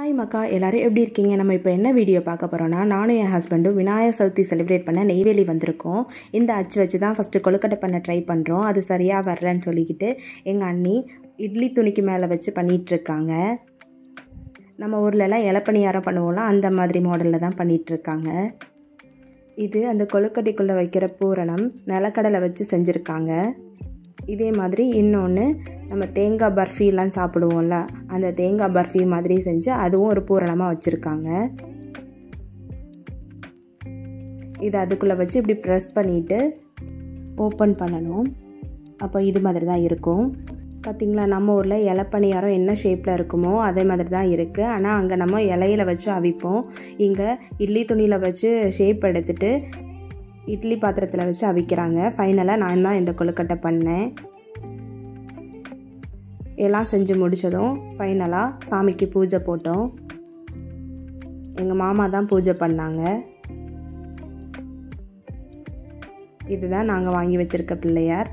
hi மக்கா எல்லாரும் எப்படி இருக்கீங்க நம்ம இப்போ என்ன வீடியோ பார்க்க போகிறோம்னா நானும் என் ஹஸ்பண்டும் விநாயகர் சதுர்த்தி செலிப்ரேட் பண்ண நெய்வேலி வந்திருக்கோம் இந்த அச்சு வச்சு தான் ஃபஸ்ட்டு கொழுக்கட்டை பண்ண ட்ரை பண்ணுறோம் அது சரியாக வரலன்னு சொல்லிக்கிட்டு எங்கள் அண்ணி இட்லி துணிக்கு மேலே வச்சு பண்ணிகிட்ருக்காங்க நம்ம ஊர்லலாம் இலப்பணியாரம் பண்ணுவோம்ல அந்த மாதிரி மாடலில் தான் பண்ணிகிட்ருக்காங்க இது அந்த கொழுக்கட்டைக்குள்ளே வைக்கிற பூரணம் நிலக்கடலை வச்சு செஞ்சுருக்காங்க இதே மாதிரி இன்னொன்று நம்ம தேங்காய் பர்ஃபிலாம் சாப்பிடுவோம்ல அந்த தேங்காய் பர்ஃபி மாதிரி செஞ்சு அதுவும் ஒரு பூரணமாக வச்சுருக்காங்க இதை அதுக்குள்ளே வச்சு இப்படி ப்ரெஸ் பண்ணிவிட்டு ஓப்பன் பண்ணணும் அப்போ இது மாதிரி தான் இருக்கும் பார்த்திங்களா நம்ம ஊரில் இலப்பணியாரம் என்ன ஷேப்பில் இருக்குமோ அதே மாதிரி தான் இருக்குது ஆனால் அங்கே நம்ம இலையில வச்சு அவிப்போம் இங்கே இட்லி துணியில் வச்சு ஷேப் எடுத்துட்டு இட்லி பாத்திரத்தில் வச்சு அவிக்கிறாங்க ஃபைனலாக நான் தான் இந்த கொழுக்கட்டை பண்ணேன் எல்லாம் செஞ்சு முடித்ததும் ஃபைனலாக சாமிக்கு பூஜை போட்டோம் எங்கள் மாமா தான் பூஜை பண்ணாங்க இதுதான் நாங்கள் வாங்கி வச்சுருக்க பிள்ளையார்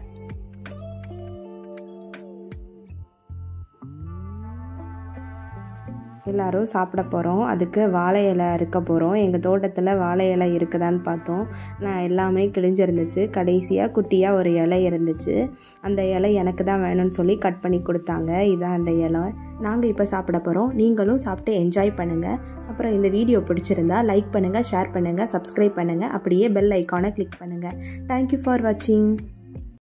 எல்லோரும் சாப்பிட போகிறோம் அதுக்கு வாழை இலை இருக்க போகிறோம் எங்கள் தோட்டத்தில் வாழை இலை இருக்குதான்னு பார்த்தோம் நான் எல்லாமே கிழிஞ்சிருந்துச்சு கடைசியாக குட்டியாக ஒரு இலை இருந்துச்சு அந்த இலை எனக்கு தான் வேணும்னு சொல்லி கட் பண்ணி கொடுத்தாங்க இதான் அந்த இலை நாங்கள் இப்போ சாப்பிட போகிறோம் நீங்களும் சாப்பிட்டு என்ஜாய் பண்ணுங்கள் அப்புறம் இந்த வீடியோ பிடிச்சிருந்தா லைக் பண்ணுங்கள் ஷேர் பண்ணுங்கள் சப்ஸ்கிரைப் பண்ணுங்கள் அப்படியே பெல் ஐக்கானை கிளிக் பண்ணுங்கள் தேங்க்யூ ஃபார் வாட்சிங்